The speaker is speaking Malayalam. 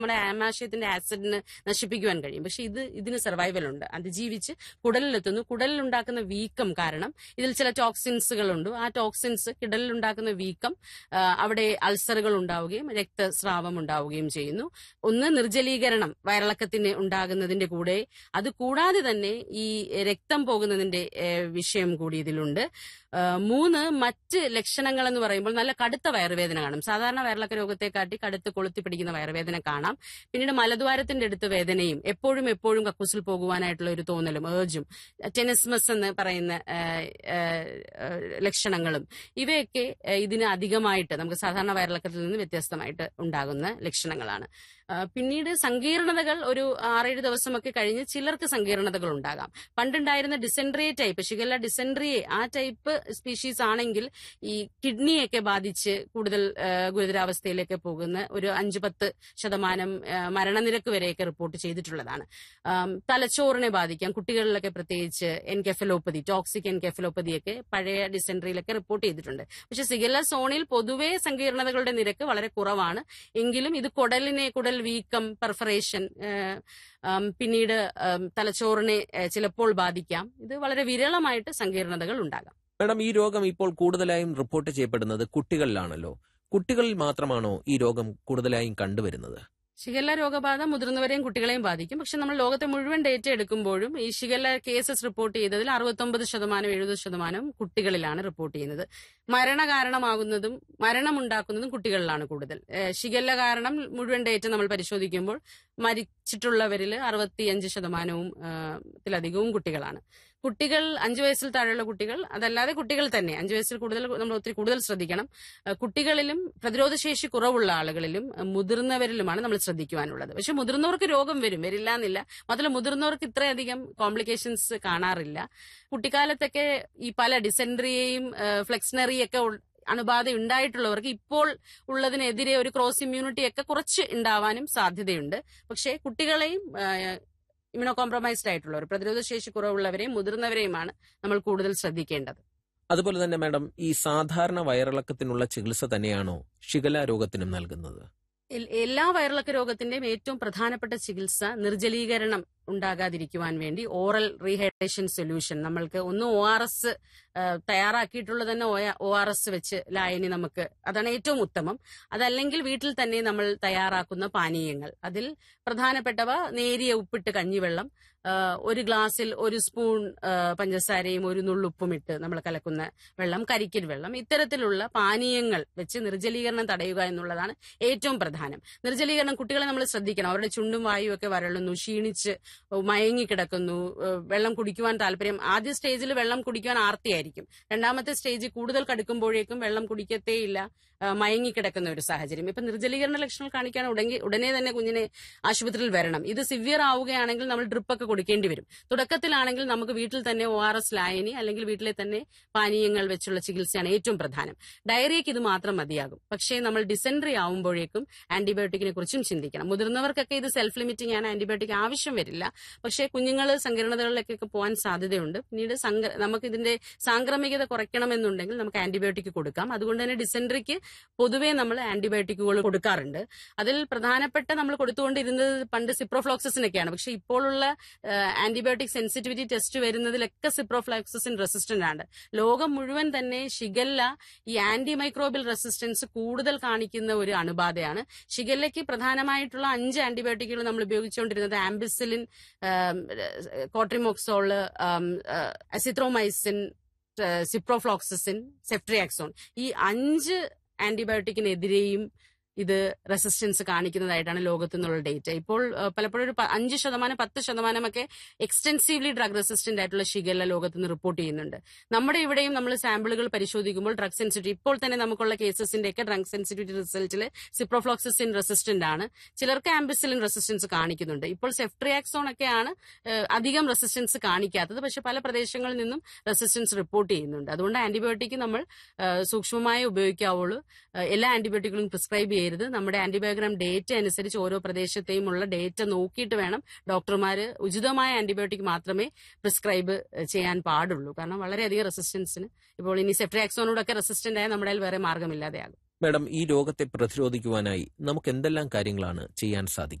നമ്മുടെ ആമാശയത്തിന്റെ ആസിഡിന് നശിപ്പിക്കുവാൻ കഴിയും പക്ഷെ ഇത് ഇതിന് സർവൈവൽ ഉണ്ട് അതിജീവിച്ച് കുടലിലെത്തുന്നു കുടലിൽ ഉണ്ടാക്കുന്ന വീക്കം കാരണം ഇതിൽ ചില ടോക്സിൻസുകളുണ്ട് ആ ടോക്സിൻസ് കിടലിൽ ഉണ്ടാക്കുന്ന വീക്കം ആ, അവിടെ അൾസറുകൾ ഉണ്ടാവുകയും രക്തസ്രാവം ഉണ്ടാവുകയും ചെയ്യുന്നു ഒന്ന് നിർജ്ജലീകരണം വയറിളക്കത്തിന് ഉണ്ടാകുന്നതിന്റെ കൂടെ അത് കൂടാതെ തന്നെ ഈ രക്തം പോകുന്നതിന്റെ ഏഹ്, വിഷയം കൂടി ഇതിലുണ്ട് ആ, മൂന്ന് മറ്റ് ലക്ഷണങ്ങൾ എന്ന് പറയുമ്പോൾ നല്ല കടുത്ത വയറുവേദന കാണും സാധാരണ വയറിളക്ക രോഗത്തെക്കാട്ടി കടുത്ത് കൊളുത്തി പിടിക്കുന്ന വയറുവേദന കാണാം പിന്നീട് മലദ്വാരത്തിന്റെ അടുത്ത് വേദനയും എപ്പോഴും എപ്പോഴും കക്കൂസിൽ പോകുവാനായിട്ടുള്ള ഒരു തോന്നലും ഏർജും ടെനസ്മസ് എന്ന് പറയുന്ന ആ, ആ, ആ, ലക്ഷണങ്ങളും ഇവയൊക്കെ ആ, ഇതിന് അധികമായിട്ട് നമുക്ക് സാധാരണ വയറിളക്കത്തിൽ നിന്ന് വ്യത്യസ്തമായിട്ട് ഉണ്ടാകുന്ന ലക്ഷണങ്ങളാണ് ആ, പിന്നീട് സങ്കീർണതകൾ ഒരു ആറേഴ് ദിവസമൊക്കെ കഴിഞ്ഞ് ചിലർക്ക് സങ്കീർണതകൾ ഉണ്ടാകാം പണ്ടുണ്ടായിരുന്ന ഡിസെൻട്രിയെ ടൈപ്പ് ഷിഗല്ല ഡിസെൻട്രിയെ ആ ടൈപ്പ് സ്പീഷീസ് ആണെങ്കിൽ ഈ കിഡ്നിയൊക്കെ ബാധിച്ച് കൂടുതൽ ആ, ഗുരുതരാവസ്ഥയിലേക്ക് പോകുന്ന ഒരു അഞ്ച് പത്ത് ശതമാനം ആ, മരണനിരക്ക് വരെയൊക്കെ റിപ്പോർട്ട് ചെയ്തിട്ടുള്ളതാണ് ആം, തലച്ചോറിനെ ബാധിക്കാം കുട്ടികളിലൊക്കെ പ്രത്യേകിച്ച് എൻകെഫലോപ്പതി ടോക്സിക് എൻകെഫലോപ്പതിയൊക്കെ പഴയ ഡിസെൻട്രിയിലൊക്കെ റിപ്പോർട്ട് ചെയ്തിട്ടുണ്ട് പക്ഷെ സിഗല്ല സോണിൽ പൊതുവെ സങ്കീർണതകളുടെ നിരക്ക് വളരെ കുറവാണ് എങ്കിലും ഇത് കുടലിനെ കുടൽ വീക്കം പെർഫറേഷൻ പിന്നീട് ആം, തലച്ചോറിനെ ഏഹ്, ചിലപ്പോൾ ബാധിക്കാം ഇത് വളരെ വിരളമായിട്ട് സങ്കീർണതകൾ ഉണ്ടാകാം മാഡം ഈ രോഗം ഇപ്പോൾ കൂടുതലായും റിപ്പോർട്ട് ചെയ്യപ്പെടുന്നത് കുട്ടികളിലാണല്ലോ കുട്ടികളിൽ മാത്രമാണോ ഈ രോഗം കൂടുതലായും കണ്ടുവരുന്നത് ഷിഗല്ല രോഗബാധ മുതിർന്നവരെയും കുട്ടികളെയും ബാധിക്കും പക്ഷെ നമ്മൾ ലോകത്തെ മുഴുവൻ ഡേറ്റ എടുക്കുമ്പോഴും ഈ ഷിഗല്ല കേസസ് റിപ്പോർട്ട് ചെയ്തതിൽ അറുപത്തൊമ്പത് ശതമാനം എഴുപത് ശതമാനം കുട്ടികളിലാണ് റിപ്പോർട്ട് ചെയ്യുന്നത് മരണ കാരണമാകുന്നതിലും മരണമുണ്ടാക്കുന്നതും കുട്ടികളിലാണ് കൂടുതൽ ഏഹ് ഷിഗല്ല കാരണം മുഴുവൻ ഡേറ്റ നമ്മൾ പരിശോധിക്കുമ്പോൾ മരിച്ചിട്ടുള്ളവരിൽ അറുപത്തിയഞ്ച് ശതമാനവും ഏഹ്, ത്തിലധികവും കുട്ടികളാണ് കുട്ടികൾ അഞ്ചു വയസ്സിൽ താഴെയുള്ള കുട്ടികൾ അതല്ലാതെ കുട്ടികൾ തന്നെ അഞ്ചു വയസ്സിൽ കൂടുതൽ നമ്മൾ ഒത്തിരി കൂടുതൽ ശ്രദ്ധിക്കണം ഏഹ് കുട്ടികളിലും പ്രതിരോധശേഷി കുറവുള്ള ആളുകളിലും ഏഹ് മുതിർന്നവരിലുമാണ് നമ്മൾ ശ്രദ്ധിക്കുവാനുള്ളത് പക്ഷെ മുതിർന്നവർക്ക് രോഗം വരും വരില്ല എന്നില്ല മാത്രമല്ല മുതിർന്നവർക്ക് ഇത്രയധികം കോംപ്ലിക്കേഷൻസ് കാണാറില്ല കുട്ടിക്കാലത്തൊക്കെ ഈ പല ഡിസെൻട്രിയെയും ഫ്ലെക്സിനറിയൊക്കെ അണുബാധ ഉണ്ടായിട്ടുള്ളവർക്ക് ഇപ്പോൾ ഉള്ളതിനെതിരെ ഒരു ക്രോസ് ഇമ്മ്യൂണിറ്റി ഒക്കെ കുറച്ച് ഉണ്ടാവാനും സാധ്യതയുണ്ട് പക്ഷേ കുട്ടികളെയും ഇമ്യൂണോ കോംപ്രമൈസ്ഡ് ആയിട്ടുള്ളവർ പ്രതിരോധശേഷി കുറവുള്ളവരെയും മുതിർന്നവരെയുമാണ് നമ്മൾ കൂടുതൽ ശ്രദ്ധിക്കേണ്ടത് അതുപോലെ തന്നെ മാഡം ഈ സാധാരണ വയറിളക്കത്തിനുള്ള ചികിത്സ തന്നെയാണോ ഷിഗല രോഗത്തിനും നൽകുന്നത് എൽ- എല്ലാ വയറിളക്ക രോഗത്തിന്റെയും ഏറ്റവും പ്രധാനപ്പെട്ട ചികിത്സ നിർജ്ജലീകരണം ഉണ്ടാകാതിരിക്കുവാൻ വേണ്ടി ഓറൽ റീഹൈഡ്രേഷൻ സൊല്യൂഷൻ നമ്മൾക്ക് ഒന്ന് ഒ ആർ എസ് തയ്യാറാക്കിയിട്ടുള്ള തന്നെ ഒ ആർ എസ് വെച്ച് ലായനി നമുക്ക് അതാണ് ഏറ്റവും ഉത്തമം അതല്ലെങ്കിൽ വീട്ടിൽ തന്നെ നമ്മൾ തയ്യാറാക്കുന്ന പാനീയങ്ങൾ അതിൽ പ്രധാനപ്പെട്ടവ നേരിയ ഉപ്പിട്ട് കഞ്ഞിവെള്ളം ആ, ഒരു ഗ്ലാസ്സിൽ ഒരു സ്പൂൺ ആ, പഞ്ചസാരയും ഒരു നുള്ളുപ്പും ഇട്ട് നമ്മൾ കലക്കുന്ന വെള്ളം കരിക്കിൻ വെള്ളം ഇത്തരത്തിലുള്ള പാനീയങ്ങൾ വെച്ച് നിർജ്ജലീകരണം തടയുക എന്നുള്ളതാണ് ഏറ്റവും പ്രധാനം നിർജ്ജലീകരണം കുട്ടികളെ നമ്മൾ ശ്രദ്ധിക്കണം അവരുടെ ചുണ്ടും വായും ഒക്കെ വരളുന്നു ക്ഷീണിച്ച് മയങ്ങി കിടക്കുന്നു ഏഹ് വെള്ളം കുടിക്കുവാൻ താല്പര്യം ആദ്യ സ്റ്റേജിൽ വെള്ളം കുടിക്കുവാൻ ആർത്തിയായിരിക്കും രണ്ടാമത്തെ സ്റ്റേജിൽ കൂടുതൽ കടുക്കുമ്പോഴേക്കും വെള്ളം കുടിക്കത്തേയില്ല ഏഹ് മയങ്ങി കിടക്കുന്ന ഒരു സാഹചര്യം ഇപ്പൊ നിർജ്ജലീകരണ ലക്ഷണങ്ങൾ കാണിക്കാൻ ഉടനെ ഉടനെ തന്നെ കുഞ്ഞിനെ ആശുപത്രിയിൽ വരണം ഇത് സിവിയർ ആവുകയാണെങ്കിൽ നമ്മൾ ഡ്രിപ്പൊക്കെ കൊടുക്കേണ്ടി വരും തുടക്കത്തിലാണെങ്കിൽ നമുക്ക് വീട്ടിൽ തന്നെ ഒ ആർ എസ് ലായനി അല്ലെങ്കിൽ വീട്ടിലെ തന്നെ പാനീയങ്ങൾ വെച്ചുള്ള ചികിത്സയാണ് ഏറ്റവും പ്രധാനം ഡയറിയക്ക് ഇത് മാത്രം മതിയാകും പക്ഷേ നമ്മൾ ഡിസെൻട്രി ആവുമ്പോഴേക്കും ആന്റിബയോട്ടിക്കിനെ കുറിച്ചും ചിന്തിക്കണം മുതിർന്നവർക്കൊക്കെ ഇത് സെൽഫ് ലിമിറ്റിംഗ് ആണ് ആന്റിബയോട്ടിക് ആവശ്യം വരില്ല പക്ഷേ കുഞ്ഞുങ്ങൾ സങ്കീർണതകളിലേക്കൊക്കെ പോകാൻ സാധ്യതയുണ്ട് പിന്നീട് സംക്ര- നമുക്ക് ഇതിന്റെ സാംക്രമികത കുറയ്ക്കണമെന്നുണ്ടെങ്കിൽ നമുക്ക് ആന്റിബയോട്ടിക് കൊടുക്കാം അതുകൊണ്ട് തന്നെ ഡിസെൻട്രിക്ക് പൊതുവേ നമ്മൾ ആന്റിബയോട്ടിക്കുകൾ കൊടുക്കാറുണ്ട് അതിൽ പ്രധാനപ്പെട്ട നമ്മൾ കൊടുത്തുകൊണ്ടിരുന്നത് പണ്ട് സിപ്രോഫ്ലോക്സിനൊക്കെയാണ് പക്ഷെ ഇപ്പോഴുള്ള ആന്റിബയോട്ടിക് സെൻസിറ്റിവിറ്റി ടെസ്റ്റ് വരുന്നതിലൊക്കെ സിപ്രോഫ്ലോക്സിൻ റെസിസ്റ്റന്റ് ആണ് ലോകം മുഴുവൻ തന്നെ ഷിഗല്ല ഈ ആന്റി മൈക്രോബിയൽ റെസിസ്റ്റൻസ് കൂടുതൽ കാണിക്കുന്ന ഒരു അണുബാധയാണ് ഷിഗല്ലയ്ക്ക് പ്രധാനമായിട്ടുള്ള അഞ്ച് ആന്റിബയോട്ടിക്കുകൾ നമ്മൾ ഉപയോഗിച്ചുകൊണ്ടിരുന്നത് ampicillin cotrimoxazole azithromycin ciprofloxacin ceftriaxone ഈ അഞ്ച് ആന്റിബയോട്ടിക്കിനെതിരെയും ഇത് റെസിസ്റ്റൻസ് കാണിക്കുന്നതായിട്ടാണ് ലോകത്തു നിന്നുള്ള ഡേറ്റ ഇപ്പോൾ ആ, പലപ്പോഴും ഒരു പ- അഞ്ച് ശതമാനം പത്ത് ശതമാനമൊക്കെ എക്സ്റ്റെൻസീവ്ലി ഡ്രഗ് റെസിസ്റ്റന്റ് ആയിട്ടുള്ള ഷിഗല്ല ലോകത്ത് നിന്ന് റിപ്പോർട്ട് ചെയ്യുന്നുണ്ട് നമ്മുടെ ഇവിടെയും നമ്മൾ സാമ്പിളുകൾ പരിശോധിക്കുമ്പോൾ ഡ്രഗ് സെൻസിറ്റിവിറ്റി ഇപ്പോൾ തന്നെ നമുക്കുള്ള കേസസിന്റെ ഒക്കെ ഡ്രഗ് സെൻസിറ്റിവിറ്റി റിസൾട്ടിൽ സിപ്രോഫ്ലോക്സിൻ റെസിസ്റ്റന്റ് ആണ് ചിലർക്ക് ആംബിസിലിൻ റെസിസ്റ്റൻസ് കാണിക്കുന്നുണ്ട് ഇപ്പോൾ സെഫ്ട്രിയാക്സോൺ ഒക്കെയാണ് ഏഹ്, അധികം റെസിസ്റ്റൻസ് കാണിക്കാത്തത് പക്ഷെ പല പ്രദേശങ്ങളിൽ നിന്നും റെസിസ്റ്റൻസ് റിപ്പോർട്ട് ചെയ്യുന്നുണ്ട് അതുകൊണ്ട് ആന്റിബയോട്ടിക് നമ്മൾ ഏഹ്, സൂക്ഷ്മമായി ഉപയോഗിക്കാവുള്ളൂ ഏഹ്, എല്ലാ ആന്റിബയോട്ടിക്കുകളും പ്രിസ്ക്രൈബ് ചെയ്യരുത് നമ്മുടെ ആന്റിബയോഗ്രാം ഡേറ്റ അനുസരിച്ച് ഓരോ പ്രദേശത്തെയും ഉള്ള ഡേറ്റ നോക്കിയിട്ട് വേണം ഡോക്ടർമാർ ഉചിതമായ ആന്റിബയോട്ടിക് മാത്രമേ പ്രിസ്ക്രൈബ് ചെയ്യാൻ പാടുള്ളൂ കാരണം വളരെയധികം റെസിസ്റ്റൻസിന് ഇപ്പോൾ ഇനി സെഫ്ട്രാക്സോനോടൊക്കെ റെസിസ്റ്റന്റ് ആയ നമ്മുടെ കയ്യിൽ വേറെ മാർഗമില്ലാതെയാകും മാഡം ഈ രോഗത്തെ പ്രതിരോധിക്കുവാനായി നമുക്ക് എന്തെല്ലാം കാര്യങ്ങളാണ് ചെയ്യാൻ സാധിക്കുക